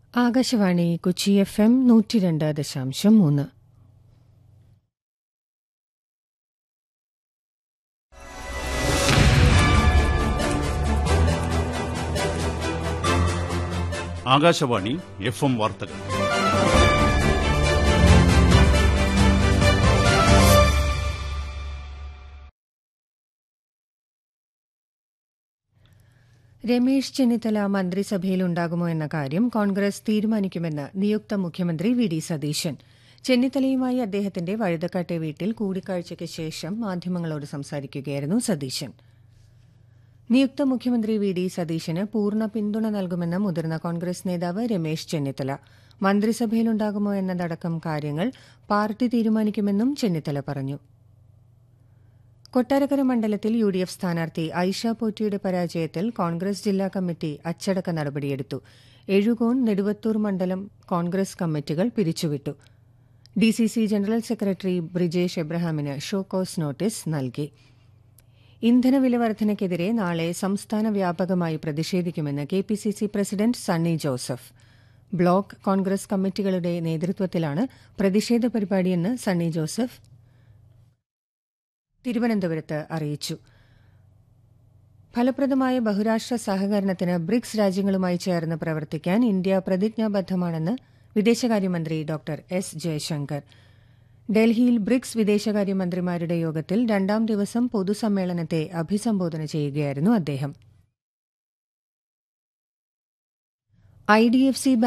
Akashvani Kochi F M നൂറ്റി രണ്ട് ദശാംശം മൂന്ന് ആകാശവാണി എഫ് എം വാർത്തകൾ രമേശ് ചെന്നിത്തല മന്ത്രിസഭയിലുണ്ടാകുമോ എന്ന കാര്യം കോൺഗ്രസ് തീരുമാനിക്കുമെന്ന് നിയുക്ത മുഖ്യമന്ത്രി വി ഡി സതീശൻ ചെന്നിത്തലയുമായി അദ്ദേഹത്തിന്റെ വഴുതക്കാട്ടെ വീട്ടിൽ കൂടിക്കാഴ്ചയ്ക്ക് ശേഷം മാധ്യമങ്ങളോട് സംസാരിക്കുകയായിരുന്നു സതീശൻ നിയുക്ത മുഖ്യമന്ത്രി വി ഡി സതീശന് പൂർണ്ണ പിന്തുണ നൽകുമെന്ന് മുതിർന്ന കോൺഗ്രസ് നേതാവ് രമേശ് ചെന്നിത്തല മന്ത്രിസഭയിലുണ്ടാകുമോ എന്നതടക്കം കാര്യങ്ങൾ പാർട്ടി തീരുമാനിക്കുമെന്നും ചെന്നിത്തല പറഞ്ഞു കൊട്ടാരക്കര മണ്ഡലത്തിൽ യു ഡി എഫ് സ്ഥാനാർത്ഥി ഐഷ പോറ്റിയുടെ പരാജയത്തിൽ കോൺഗ്രസ് ജില്ലാ കമ്മിറ്റി അച്ചടക്ക നടപടിയെടുത്തു എഴുകോൺ നെടുവത്തൂർ മണ്ഡലം കോൺഗ്രസ് കമ്മിറ്റികൾ പിരിച്ചുവിട്ടു ഡിസിസി ജനറൽ സെക്രട്ടറി ബ്രിജേഷ് എബ്രഹാമിന് ഷോകോസ് നോട്ടീസ് നൽകി ഇന്ധനവില വർധനയ്ക്കെതിരെ നാളെ സംസ്ഥാന വ്യാപകമായി പ്രതിഷേധിക്കുമെന്ന് K P C C president Sunny Joseph block Congress കമ്മിറ്റികളുടെ നേതൃത്വത്തിലാണ് പ്രതിഷേധ പരിപാടിയെന്ന് സണ്ണി ജോസഫ് തിരുവനന്തപുരത്ത് അറിയിച്ചു ഫലപ്രദമായ ബഹുരാഷ്ട്ര സഹകരണത്തിന് ബ്രിക്സ് രാജ്യങ്ങളുമായി ചേർന്ന് പ്രവർത്തിക്കാൻ ഇന്ത്യ പ്രതിജ്ഞാബദ്ധമാണെന്ന് വിദേശകാര്യമന്ത്രി ഡോക്ടർ എസ് ജയശങ്കർ ഡൽഹിയിൽ ബ്രിക്സ് വിദേശകാര്യമന്ത്രിമാരുടെ യോഗത്തിൽ രണ്ടാം ദിവസം പൊതുസമ്മേളനത്തെ അഭിസംബോധന ചെയ്യുകയായിരുന്നു അദ്ദേഹം ഐ ഡി എഫ് സി